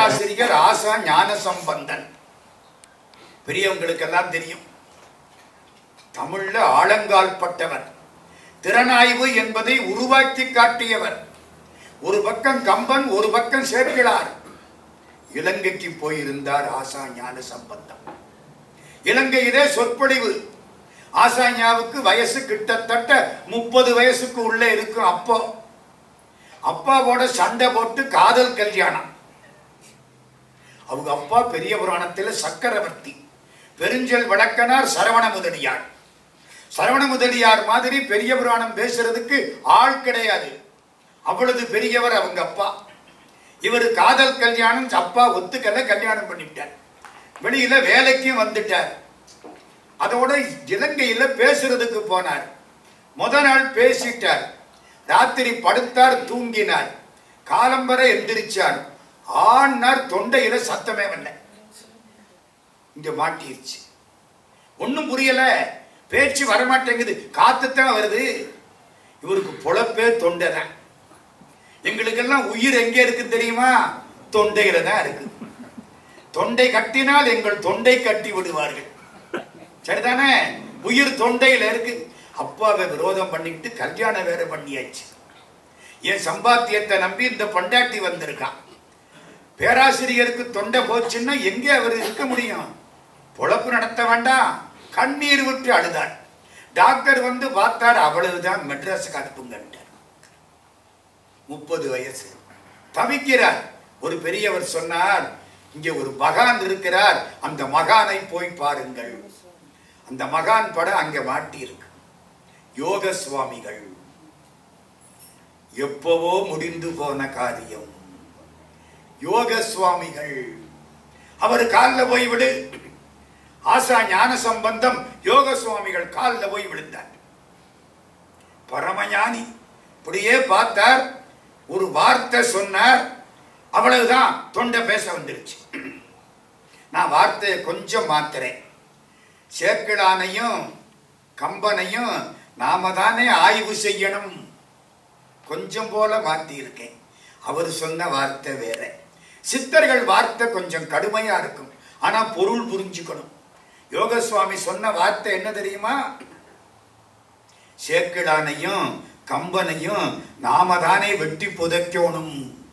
பேராசிரியர் ஆசா ஞான சம்பந்தன் பெரியவங்களுக்கெல்லாம் தெரியும் தமிழ்ல ஆழங்கால் பட்டவர் திறனாய்வு என்பதை உருவாக்கி காட்டியவர் ஒரு பக்கம் கம்பன் ஒரு பக்கம் சேர்க்கிறார் இலங்கைக்கு போயிருந்தார் ஆசா ஞான சம்பந்தம் இலங்கையிலே சொற்பொழிவு ஆசாஞாவுக்கு வயசு கிட்டத்தட்ட முப்பது வயசுக்கு உள்ளே இருக்கும் அப்போ அப்பாவோட சண்டை போட்டு காதல் கல்யாணம் அவங்க அப்பா பெரிய புராணத்தில் சக்கரவர்த்தி பெருஞ்சல் வடக்கனார் சரவண முதலியார் சரவண முதலியார் மாதிரி பெரிய புராணம் பேசுறதுக்கு ஆள் கிடையாது அவ்வளவு பெரியவர் அவங்க அப்பா இவர் காதல் கல்யாணம் அப்பா ஒத்துக்கல கல்யாணம் பண்ணிவிட்டார் வெளியில வேலைக்கும் வந்துட்டார் அதோட இலங்கையில பேசுறதுக்கு போனார் முத நாள் பேசிட்டார் ராத்திரி படுத்தார் தூங்கினார் காலம்பரை எந்திரிச்சார் ஆனார் தொண்டையில சத்தமே வரல இங்க மாட்டிருச்சு ஒண்ணும் புரியல பேச்சு வரமாட்டேங்குது காத்து தான் வருது இவருக்கு பொழப்பே தொண்டை தான் எங்களுக்கெல்லாம் உயிர் எங்க இருக்கு தெரியுமா தொண்டையில தான் இருக்கு தொண்டை கட்டினால் எங்கள் தொண்டை கட்டி விடுவார்கள் சரிதானே உயிர் தொண்டையில இருக்கு அப்பாவை விரோதம் பண்ணிக்கிட்டு கல்யாணம் வேற பண்ணியாச்சு என் சம்பாத்தியத்தை நம்பி இந்த பொண்டாட்டி வந்திருக்கான் பேராசிரியருக்கு தொண்டை போச்சுன்னா எங்கே அவர் இருக்க முடியும் பொழப்பு நடத்த வேண்டாம் கண்ணீர் விட்டு அழுதார் டாக்டர் வந்து பார்த்தார் அவ்வளவுதான் மெட்ராஸுக்கு அனுப்புங்கன்ட்டார் முப்பது வயசு தவிக்கிறார் ஒரு பெரியவர் சொன்னார் இங்கே ஒரு மகான் இருக்கிறார் அந்த மகானை போய் பாருங்கள் அந்த மகான் படம் அங்க மாட்டி இருக்கு யோக சுவாமிகள் எப்பவோ முடிந்து போன காரியம் யோக சுவாமிகள் அவர் காலில் போய் விடு ஆசா ஞான சம்பந்தம் யோக சுவாமிகள் காலில் போய் விழுந்தார் பரமஞானி இப்படியே பார்த்தார் ஒரு வார்த்தை சொன்னார் அவ்வளவுதான் தொண்டை பேச வந்துருச்சு நான் வார்த்தையை கொஞ்சம் மாத்துறேன் சேக்கிழானையும் கம்பனையும் நாம தானே ஆய்வு செய்யணும் கொஞ்சம் போல மாத்தி இருக்கேன் அவர் சொன்ன வார்த்தை வேற சித்தர்கள் வார்த்தை கொஞ்சம் கடுமையா இருக்கும் ஆனா பொருள் புரிஞ்சுக்கணும் யோகசுவாமி சொன்ன வார்த்தை என்ன தெரியுமா சேக்கிழானையும் கம்பனையும் நாம தானே வெட்டி புதைக்கணும்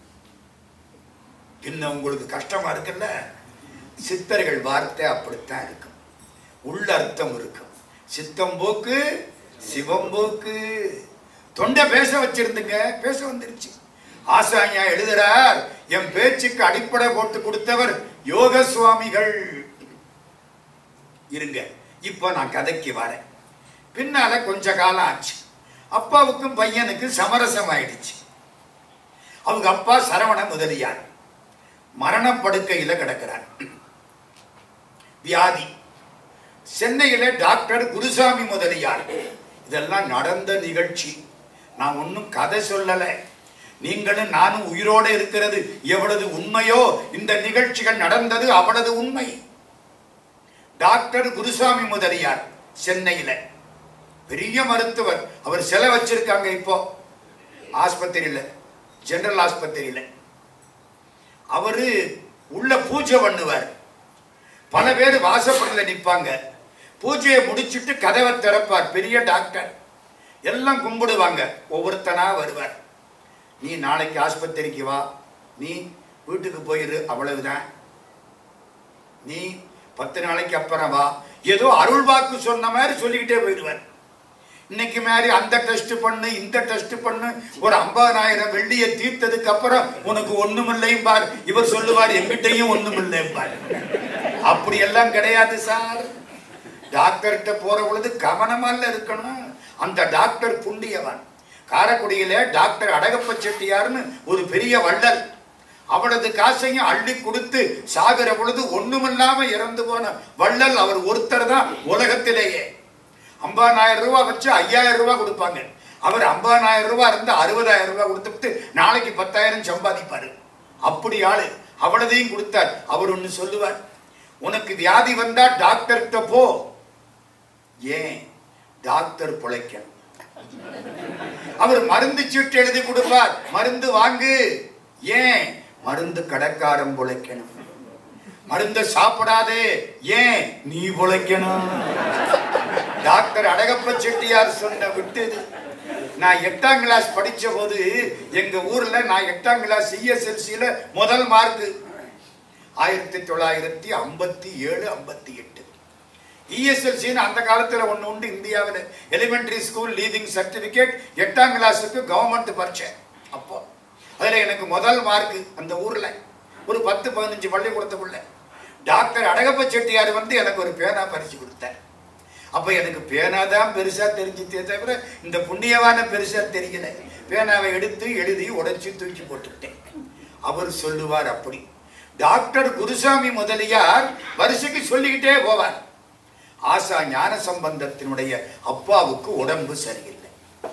இன்னும் உங்களுக்கு கஷ்டமா இருக்குல்ல சித்தர்கள் வார்த்தை அப்படித்தான் இருக்கும் உள்ள அர்த்தம் இருக்கும் சித்தம் போக்கு சிவம் போக்கு தொண்டை பேச வச்சிருந்துங்க பேச வந்துருச்சு ஆசாரியா எழுதுறார் என் பேச்சுக்கு அடிப்படை போட்டு கொடுத்தவர் யோக சுவாமிகள் இருங்க இப்போ நான் கதைக்கு வரேன் பின்னால கொஞ்ச காலம் ஆச்சு அப்பாவுக்கும் பையனுக்கும் சமரசம் ஆயிடுச்சு அவங்க அப்பா சரவண முதலியார் மரணப்படுக்கையில கிடக்கிறார் வியாதி சென்னையில டாக்டர் குருசாமி முதலியார் இதெல்லாம் நடந்த நிகழ்ச்சி நான் ஒன்றும் கதை சொல்லல நீங்களும் நானும் உயிரோடு இருக்கிறது எவ்வளவு உண்மையோ இந்த நிகழ்ச்சிகள் நடந்தது அவ்வளவு உண்மை டாக்டர் குருசாமி முதலியார் சென்னையில பெரிய மருத்துவர் அவர் செல வச்சிருக்காங்க இப்போ ஆஸ்பத்திரியில ஜெனரல் ஆஸ்பத்திரியில அவரு உள்ள பூஜை பண்ணுவார் பல பேர் வாசப்படல நிப்பாங்க பூஜையை முடிச்சிட்டு கதவை திறப்பார் பெரிய டாக்டர் எல்லாம் கும்பிடுவாங்க ஒவ்வொருத்தனா வருவார் நீ நாளைக்கு ஆஸ்பத்திரிக்கு வா நீ வீட்டுக்கு போயிரு அவ்வளவுதான் நீ பத்து நாளைக்கு அப்புறம் வா ஏதோ அருள் வாக்கு சொன்ன மாதிரி சொல்லிக்கிட்டே போயிடுவார் இன்னைக்கு மாதிரி அந்த டெஸ்ட் பண்ணு இந்த டெஸ்ட் பண்ணு ஒரு ஐம்பதாயிரம் வெள்ளியை தீர்த்ததுக்கு அப்புறம் உனக்கு ஒண்ணுமில்லையும் பார் இவர் சொல்லுவார் எங்கிட்டையும் ஒண்ணுமில்லையும் பார் அப்படி எல்லாம் கிடையாது சார் டாக்டர்கிட்ட போற பொழுது கவனமால இருக்கணும் அந்த டாக்டர் புண்டியவன் காரைக்குடியில டாக்டர் அடகப்ப செட்டியார்னு ஒரு பெரிய வள்ளல் அவனது காசையும் அள்ளி கொடுத்து சாகிற பொழுது ஒண்ணுமில்லாம இறந்து போன வள்ளல் அவர் ஒருத்தர் தான் உலகத்திலேயே ஐம்பதாயிரம் ரூபாய் வச்சு ஐயாயிரம் ரூபாய் கொடுப்பாங்க அவர் ஐம்பதாயிரம் ரூபாய் இருந்து அறுபதாயிரம் ரூபாய் கொடுத்துட்டு நாளைக்கு பத்தாயிரம் சம்பாதிப்பாரு அப்படி ஆளு அவ்வளதையும் கொடுத்தார் அவர் ஒண்ணு சொல்லுவார் உனக்கு வியாதி வந்தா டாக்டர்கிட்ட போ ஏன் டாக்டர் பிழைக்கணும் அவர் மருந்து சீட்டு எழுதி கொடுப்பார் மருந்து வாங்கு ஏன் மருந்து கடைக்காரன் பொழைக்கணும் மருந்த சாப்பிடாதே ஏன் நீ பொழைக்கணும் டாக்டர் அழகப்ப செட்டியார் சொன்ன விட்டு நான் எட்டாம் கிளாஸ் படிச்ச போது எங்க ஊர்ல நான் எட்டாம் கிளாஸ் சிஎஸ்எல்சியில முதல் மார்க் ஆயிரத்தி தொள்ளாயிரத்தி ஐம்பத்தி ஏழு ஐம்பத்தி எட்டு இஎஸ்எல்சின்னு அந்த காலத்துல ஒண்ணு உண்டு இந்தியாவில் எலிமெண்டரி ஸ்கூல் லீவிங் சர்டிபிகேட் எட்டாம் கிளாஸுக்கு கவர்மெண்ட் பரீட்சை அப்போ அதுல எனக்கு முதல் மார்க் அந்த ஊர்ல ஒரு பத்து பதினஞ்சு பள்ளிக்கூடத்துக்குள்ள டாக்டர் அழகப்ப செட்டியார் வந்து எனக்கு ஒரு பேனா பறிச்சு கொடுத்தார் அப்ப எனக்கு பேனா தான் பெருசா தெரிஞ்சுட்டே தவிர இந்த புண்ணியவான பெருசா தெரியல பேனாவை எடுத்து எழுதி உடைச்சு தூக்கி போட்டுக்கிட்டேன் அவர் சொல்லுவார் அப்படி டாக்டர் குருசாமி முதலியார் வரிசைக்கு சொல்லிக்கிட்டே போவார் ஆசா ஞான சம்பந்தத்தினுடைய அப்பாவுக்கு உடம்பு சரியில்லை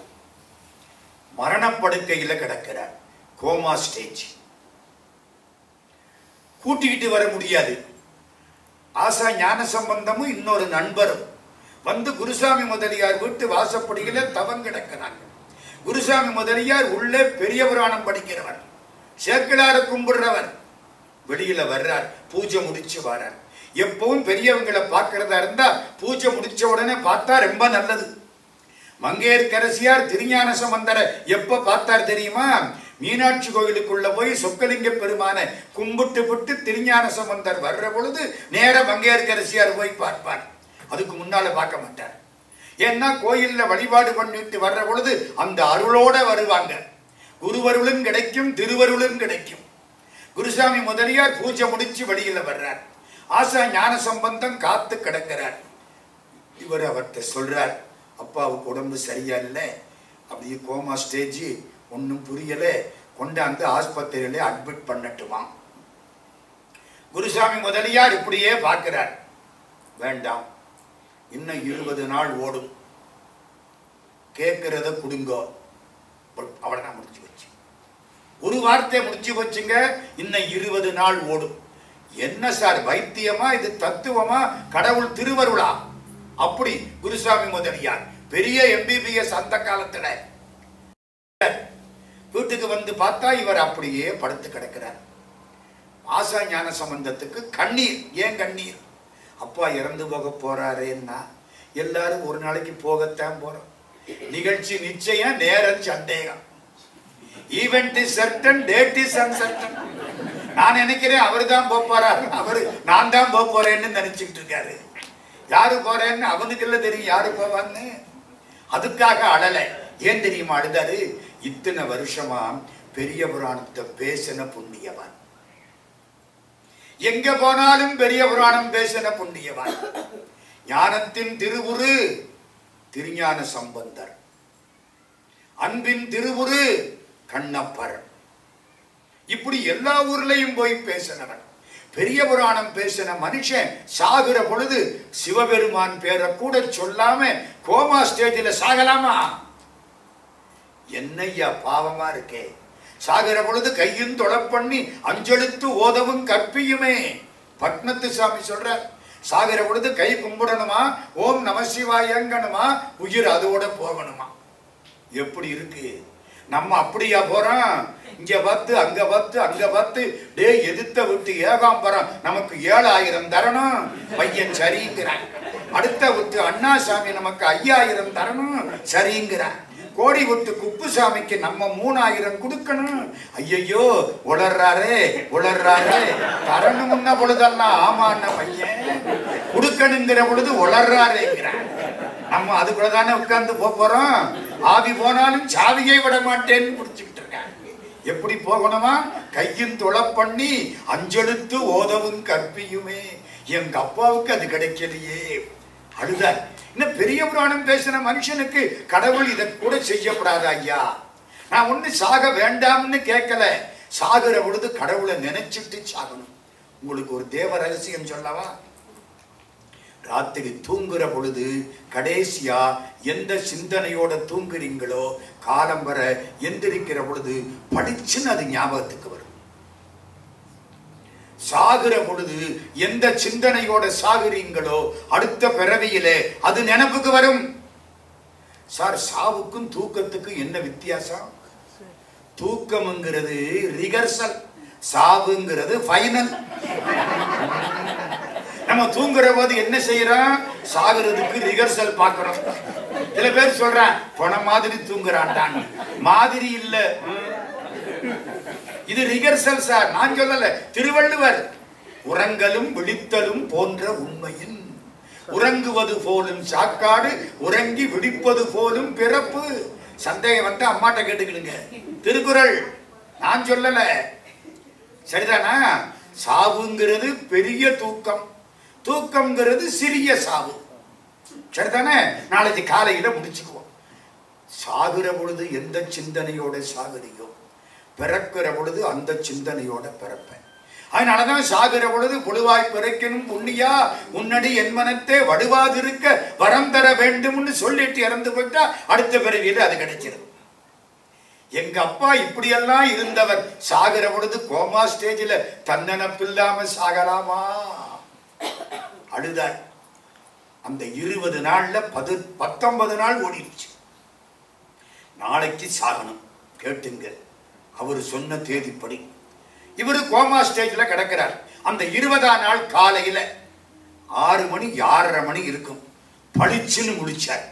மரணப்படுக்கையில கிடக்கிறார் கோமா ஸ்டேஜ் கூட்டிக்கிட்டு வர முடியாது ஆசா ஞான சம்பந்தமும் இன்னொரு நண்பரும் வந்து குருசாமி முதலியார் வீட்டு வாசப்படியில தவம் கிடக்கிறாங்க குருசாமி முதலியார் உள்ளே பெரிய புராணம் படிக்கிறவர் சேக்கிலார கும்பிடுறவர் வெளியில வர்றார் பூஜை முடிச்சு வர்றார் எப்பவும் பெரியவங்களை பார்க்கறதா இருந்தா பூஜை முடிச்ச உடனே பார்த்தா ரொம்ப நல்லது மங்கையர்க்கரசியார் திருஞான சம்பந்தரை எப்ப பார்த்தார் தெரியுமா மீனாட்சி கோயிலுக்குள்ள போய் சொக்கலிங்க பெருமான கும்பிட்டு விட்டு திருஞான சம்பந்தர் வர்ற பொழுது நேர மங்கையர்க்கரசியார் போய் பார்ப்பார் அதுக்கு முன்னால பார்க்க மாட்டார் ஏன்னா கோயில்ல வழிபாடு பண்ணிட்டு வர்ற பொழுது அந்த அருளோட வருவாங்க குருவருளும் கிடைக்கும் திருவருளும் கிடைக்கும் குருசாமி முதலியார் பூஜை முடிச்சு வெளியில வர்றார் ஆசா ஞான சம்பந்தம் காத்து கிடக்கிறார் இவர் அவர்கிட்ட சொல்றார் அப்பாவுக்கு உடம்பு சரியா இல்லை அப்படியே கோமா ஸ்டேஜ் ஒன்றும் புரியல கொண்டாந்து ஆஸ்பத்திரியில அட்மிட் பண்ணட்டுமா குருசாமி முதலியார் இப்படியே பார்க்கிறார் வேண்டாம் இன்னும் இருபது நாள் ஓடும் கேட்கிறத கொடுங்கோ அவ்வளவுதான் முடிச்சு வச்சு ஒரு வார்த்தை முடிச்சு வச்சுங்க இன்னும் இருபது நாள் ஓடும் என்ன சார் வைத்தியமா இது தத்துவமா கடவுள் திருவருளா அப்படி குருசாமி முதலியார் பெரிய எம்பிபிஎஸ் அந்த காலத்துல வீட்டுக்கு வந்து பார்த்தா இவர் அப்படியே படுத்து கிடக்கிறார் ஆசா ஞான சம்பந்தத்துக்கு கண்ணீர் ஏன் கண்ணீர் அப்பா இறந்து போக போறாரேன்னா எல்லாரும் ஒரு நாளைக்கு போகத்தான் போறோம் நிகழ்ச்சி நிச்சயம் நேரம் சந்தேகம் event is certain date is uncertain நான் நினைக்கிறேன் அவர் தான் போறாரு அவரு நான் தான் போக போறேன்னு நினைச்சுக்கிட்டு இருக்காரு யாரு போறேன்னு அவனுக்கு இல்ல தெரியும் யாரு போவான்னு அதுக்காக அழல ஏன் தெரியுமா அழுதாரு இத்தனை வருஷமா பெரிய புராணத்தை பேசின புண்ணியவான் எங்க போனாலும் பெரிய புராணம் பேசின புண்ணியவான் ஞானத்தின் திருவுரு திருஞான சம்பந்தர் அன்பின் திருவுரு கண்ணப்பர் இப்படி எல்லா ஊர்லயும் போய் பேசினவன் பெரிய புராணம் பேசின மனுஷன் சாகுற பொழுது சிவபெருமான் பேரை கூட சொல்லாம கோமா ஸ்டேஜில் சாகலாமா என்னய்யா பாவமா இருக்கே சாகிற பொழுது கையும் தொலை பண்ணி அஞ்செழுத்து ஓதவும் கற்பியுமே பட்னத்து சாமி சொல்றார் சாகிற பொழுது கை கும்பிடணுமா ஓம் நமசிவாயங்கணுமா உயிர் அதோட போகணுமா எப்படி இருக்கு நம்ம அப்படியா போறோம் இங்க பார்த்து அங்க பார்த்து அங்க பார்த்து டே எதிர்த்த விட்டு ஏகாம்பரம் நமக்கு ஏழாயிரம் தரணும் பையன் சரிங்கிறான் அடுத்த விட்டு அண்ணாசாமி நமக்கு ஐயாயிரம் தரணும் சரிங்கிறான் கோடி விட்டு குப்புசாமிக்கு நம்ம மூணாயிரம் கொடுக்கணும் ஐயையோ உளர்றாரே உளர்றாரே தரணும்ன பொழுதெல்லாம் ஆமாண்ண பையன் கொடுக்கணுங்கிற பொழுது உளர்றாரேங்கிறான் நம்ம அதுக்குள்ள தானே உட்கார்ந்து போக போறோம் ஆவி போனாலும் சாவியை விட மாட்டேன்னு பிடிச்சுக்கிட்டு இருக்காங்க எப்படி போகணுமா கையும் தொலை பண்ணி அஞ்செழுத்து ஓதவும் கற்பியுமே எங்க அப்பாவுக்கு அது கிடைக்கலையே அழுதார் இன்னும் பெரிய புராணம் பேசின மனுஷனுக்கு கடவுள் இதை கூட செய்யப்படாதா ஐயா நான் ஒண்ணு சாக வேண்டாம்னு கேட்கல சாகுற பொழுது கடவுளை நினைச்சிட்டு சாகணும் உங்களுக்கு ஒரு தேவ ரகசியம் சொல்லவா ராத்திரி தூங்குற பொழுது கடைசியா எந்த சிந்தனையோட தூங்குறீங்களோ காலம் வர எந்திரிக்கிற பொழுது படிச்சுன்னு அது ஞாபகத்துக்கு வரும் சாகுற பொழுது எந்த சிந்தனையோட சாகுறீங்களோ அடுத்த பிறவியிலே அது நினைப்புக்கு வரும் சார் சாவுக்கும் தூக்கத்துக்கும் என்ன வித்தியாசம் தூக்கம்ங்கிறது ரிகர்சல் சாவுங்கிறது ஃபைனல் நம்ம தூங்குற போது என்ன செய்யறோம் சாகுறதுக்கு ரிஹர்சல் பார்க்கறோம் சில பேர் சொல்றான் பொண மாதிரி தூங்குறான்டான் மாதிரி இல்ல இது ரிஹர்சல் சார் நான் சொல்லல திருவள்ளுவர் உறங்கலும் விழித்தலும் போன்ற உண்மையின் உறங்குவது போலும் சாக்காடு உறங்கி விழிப்பது போலும் பிறப்பு சந்தேகம் வந்து அம்மாட்ட கேட்டுக்கிடுங்க திருக்குறள் நான் சொல்லல சரிதானா சாவுங்கிறது பெரிய தூக்கம் தூக்கம்ங்கிறது சிறிய சாவு சரிதானே நாளைக்கு காலையில முடிச்சுக்குவோம் சாகுற பொழுது எந்த சிந்தனையோட சாகுறியோ பிறக்கிற பொழுது அந்த சிந்தனையோட பிறப்பேன் அதனாலதான் சாகுற பொழுது புழுவாய் பிறக்கணும் புண்ணியா உன்னடி என் மனத்தே வடுவாதிருக்க வரம் தர வேண்டும்னு சொல்லிட்டு இறந்து போயிட்டா அடுத்த பிறவியில அது கிடைச்சிடும் எங்க அப்பா இப்படியெல்லாம் இருந்தவர் சாகிற பொழுது கோமா ஸ்டேஜில் தன்னனப்பில்லாம சாகலாமா அழுதார் அந்த இருபது நாள்ல பது பத்தொன்பது நாள் ஓடிடுச்சு நாளைக்கு சாகணும் கேட்டுங்க அவர் சொன்ன தேதிப்படி இவரு கோமா ஸ்டேஜ்ல கிடக்கிறார் அந்த இருபதாம் நாள் காலையில ஆறு மணி ஆறரை மணி இருக்கும் பளிச்சுன்னு முடிச்சார்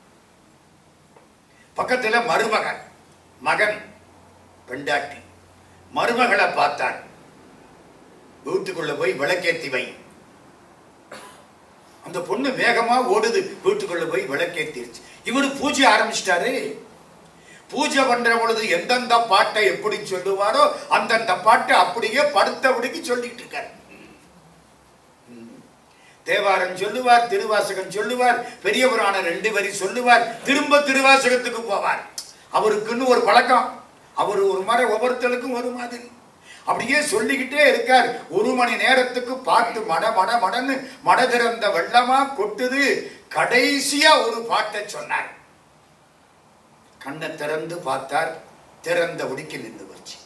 பக்கத்துல மருமகன் மகன் பெண்டாட்டி மருமகளை பார்த்தார் வீட்டுக்குள்ள போய் விளக்கேத்தி வை அந்த பொண்ணு வேகமா ஓடுது வீட்டுக்குள்ள போய் விளக்கேத்திருச்சு இவரு பூஜை ஆரம்பிச்சிட்டாரு பூஜை பண்ற பொழுது எந்தெந்த பாட்டை எப்படி சொல்லுவாரோ அந்தந்த பாட்டை அப்படியே படுத்தபடிக்கு சொல்லிட்டு இருக்காரு தேவாரம் சொல்லுவார் திருவாசகம் சொல்லுவார் பெரிய புராணம் ரெண்டு வரி சொல்லுவார் திரும்ப திருவாசகத்துக்கு போவார் அவருக்குன்னு ஒரு பழக்கம் அவர் ஒரு மாதிரி ஒவ்வொருத்தருக்கும் ஒரு மாதிரி அப்படியே சொல்லிக்கிட்டே இருக்கார் ஒரு மணி நேரத்துக்கு பாட்டு மட மட மடன்னு மட திறந்த வெள்ளமா கொட்டுது கடைசியா ஒரு பாட்டை சொன்னார் கண்ணை திறந்து பார்த்தார் திறந்த உடிக்கு நின்று வச்சு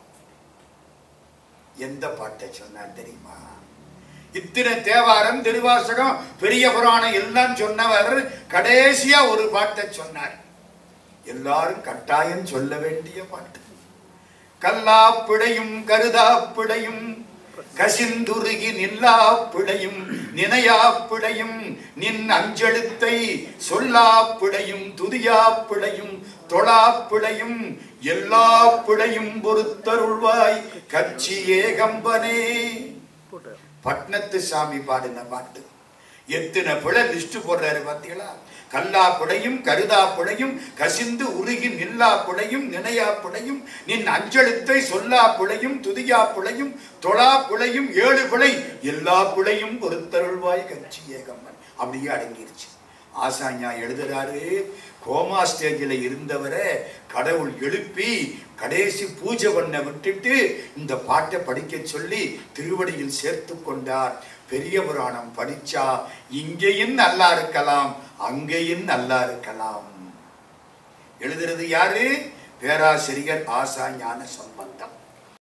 எந்த பாட்டை சொன்னார் தெரியுமா இத்தனை தேவாரம் திருவாசகம் பெரிய புராணம் எல்லாம் சொன்னவர் கடைசியா ஒரு பாட்டை சொன்னார் எல்லாரும் கட்டாயம் சொல்ல வேண்டிய பாட்டு கல்லாப்பிடையும் கருதாப்பிடையும் கசிந்துருகி நில்லாப்பிடையும் நினையாப்பிடையும் நின் அஞ்செழுத்தை சொல்லாப்பிடையும் துதியாப்பிடையும் தொழாப்பிடையும் எல்லா பிழையும் பொறுத்தருள்வாய் கட்சி ஏகம்பனே பட்னத்து சாமி பாடின பாட்டு எத்தனை பிழை லிஸ்ட் போடுறாரு பார்த்தீங்களா கல்லா புடையும் கருதா புடையும் கசிந்து உருகி நில்லா புடையும் நினையா புடையும் நின் அஞ்செழுத்தை சொல்லா புடையும் துதியா புடையும் தொழா புடையும் ஏழு பிழை எல்லா புடையும் பொறுத்தருள்வாய் கட்சி ஏகம்மன் அப்படியே அடங்கிருச்சு ஆசாஞா எழுதுறாரு கோமா ஸ்டேஜில் இருந்தவரை கடவுள் எழுப்பி கடைசி பூஜை பண்ண விட்டுட்டு இந்த பாட்டை படிக்க சொல்லி திருவடியில் சேர்த்து கொண்டார் பெரிய புராணம் படிச்சா இங்கேயும் நல்லா இருக்கலாம் அங்கேயும் நல்லா இருக்கலாம் எழுதுறது யாரு பேராசிரியர் ஆசா ஞான சம்பந்தம்